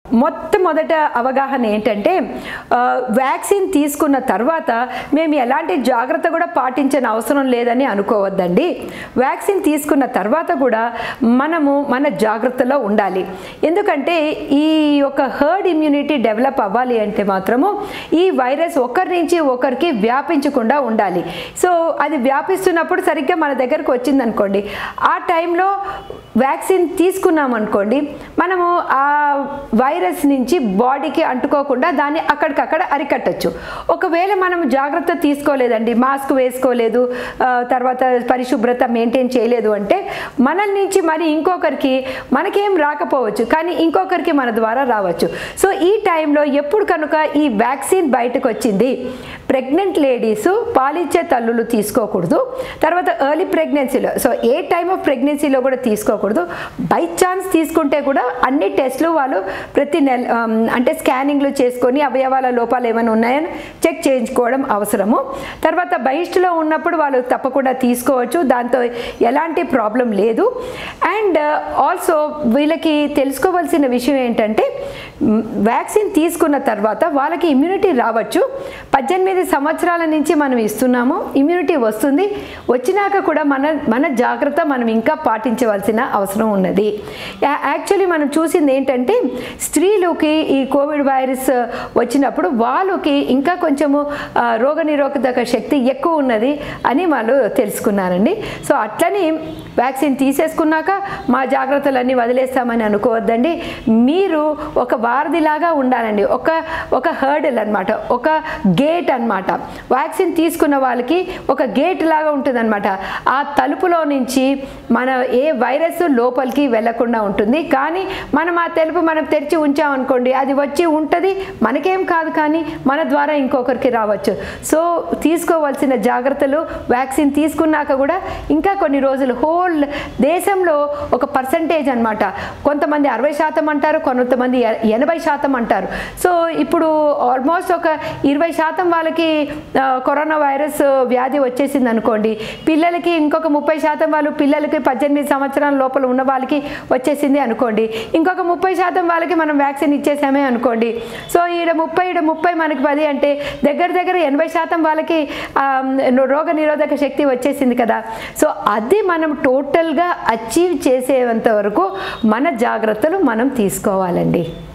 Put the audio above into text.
మొట్టమొదట అవగాహన ఏంటంటే ఆ, వ్యాక్సిన్ తీసుకున్న తర్వాత మేము ఎలాంటి జాగ్రత్త కూడా పాటించని అవసరం లేదని అనుకోవద్దండి వ్యాక్సిన్ తీసుకున్న తర్వాత కూడా మనము మన జాగ్రత్తలో ఉండాలి ఎందుకంటే ఈ యొక్క హర్డ్ ఇమ్యూనిటీ డెవలప్ అవ్వాలి అంటే మాత్రము ఈ వైరస్ ఒకరి నుంచి ఒకరికి వ్యాపించకుండా ఉండాలి సో అది వ్యాపిస్తున్నప్పుడు సరిగ్గా మన దగ్గరకు వచ్చిందనుకోండి ఆ టైంలో వ్యాక్సిన్ తీసుకున్నాం అనుకోండి మనము ఆ వైరస్ నుంచి బాడీకి అంటుకోకుండా దాన్ని అక్కడికక్కడ అరికట్టచ్చు ఒకవేళ మనం జాగ్రత్త తీసుకోలేదండి మాస్క్ వేసుకోలేదు ఆ, తర్వాత పరిశుభ్రత మెయింటైన్ చేయలేదు అంటే మన నుంచి మరి ఇంకొకరికి మనకేం రాకపోవచ్చు కానీ ఇంకొకరికి మన ద్వారా రావచ్చు సో ఈ టైంలో ఎప్పుడు కనుక ఈ వ్యాక్సిన్ బయటకు వచ్చింది ప్రెగ్నెంట్ లేడీస్ పాలిచ్చే తల్లులు తీసుకోకూడదు తర్వాత ఎర్లీ ప్రెగ్నెన్సీలో సో ఏ టైమ్ ఆఫ్ ప్రెగ్నెన్సీలో కూడా తీసుకోకూడదు బై ఛాన్స్ తీసుకుంటే కూడా అన్ని టెస్ట్లు వాళ్ళు ప్రతి నెల ఆమ్, అంటే స్కానింగ్లు చేసుకొని అవయవాల లోపాలు ఏమైనా ఉన్నాయని చెక్ చేయించుకోవడం అవసరము తర్వాత బహిష్టులో ఉన్నప్పుడు వాళ్ళు తప్పకుండా తీసుకోవచ్చు దాంతో ఎలాంటి ప్రాబ్లం లేదు అండ్ ఆల్సో వీళ్ళకి తెలుసుకోవాల్సిన విషయం ఏంటంటే మ్, వ్యాక్సిన్ తీసుకున్న తర్వాత వాళ్ళకి ఇమ్యూనిటీ రావచ్చు పద్దెనిమిది సంవత్సరాల నుంచి మనం ఇస్తున్నాము ఇమ్యూనిటీ వస్తుంది వచ్చినాక కూడా మన మన జాగ్రత్త మనం ఇంకా పాటించవలసిన అవసరం ఉన్నది యా- యాక్చువల్లీ మనం చూసింది ఏంటంటే స్త్రీలకి ఈ కోవిడ్ వైరస్ వచ్చినప్పుడు వాళ్ళకి ఇంకా కొంచెము ఆ, రోగనిరోధక శక్తి ఎక్కువ ఉన్నది అని వాళ్ళు తెలుసుకున్నారండి సో అట్లని వ్యాక్సిన్ తీసేసుకున్నాక మా జాగ్రత్తలన్నీ వదిలేస్తామని అనుకోవద్దండి మీరు ఒక వారధిలాగా ఉండాలండి ఒక ఒక హర్డల్ అనమాట ఒక గేట్ అన్నమాట వ్యాక్సిన్ తీసుకున్న వాళ్ళకి ఒక గేట్ లాగా ఉంటుంది అనమాట ఆ తలుపులో నుంచి మన ఏ వైరస్ లోపలికి వెళ్లకుండా ఉంటుంది కానీ మనం ఆ తెలుపు మనం తెరిచి ఉంచామనుకోండి అది వచ్చి ఉంటుంది మనకేం కాదు కానీ మన ద్వారా ఇంకొకరికి రావచ్చు సో తీసుకోవాల్సిన జాగ్రత్తలు వ్యాక్సిన్ తీసుకున్నాక కూడా ఇంకా కొన్ని రోజులు హోల్ దేశంలో ఒక పర్సంటేజ్ అన్నమాట కొంతమంది అరవై శాతం అంటారు కొంతమంది ఎ- ఎనభై శాతం అంటారు సో ఇప్పుడు ఆల్మోస్ట్ ఒక ఇరవై శాతం వాళ్ళకి ఆ, కరోనా వైరస్ వ్యాధి వచ్చేసింది అనుకోండి పిల్లలకి ఇంకొక ముప్పై శాతం వాళ్ళు పిల్లలకి పద్దెనిమిది సంవత్సరాల లోపల ఉన్న వాళ్ళకి వచ్చేసింది అనుకోండి ఇంకొక ముప్పై శాతం వాళ్ళకి మనం వ్యాక్సిన్ ఇచ్చేసామే అనుకోండి సో ఈడ ముప్పై ఈడ ముప్పై మనకి పది అంటే దగ్గర దగ్గర ఎనభై శాతం వాళ్ళకి ఆ, రోగ నిరోధక శక్తి వచ్చేసింది కదా సో అది మనం టోటల్గా అచీవ్ చేసేంత వరకు మన జాగ్రత్తలు మనం తీసుకోవాలండి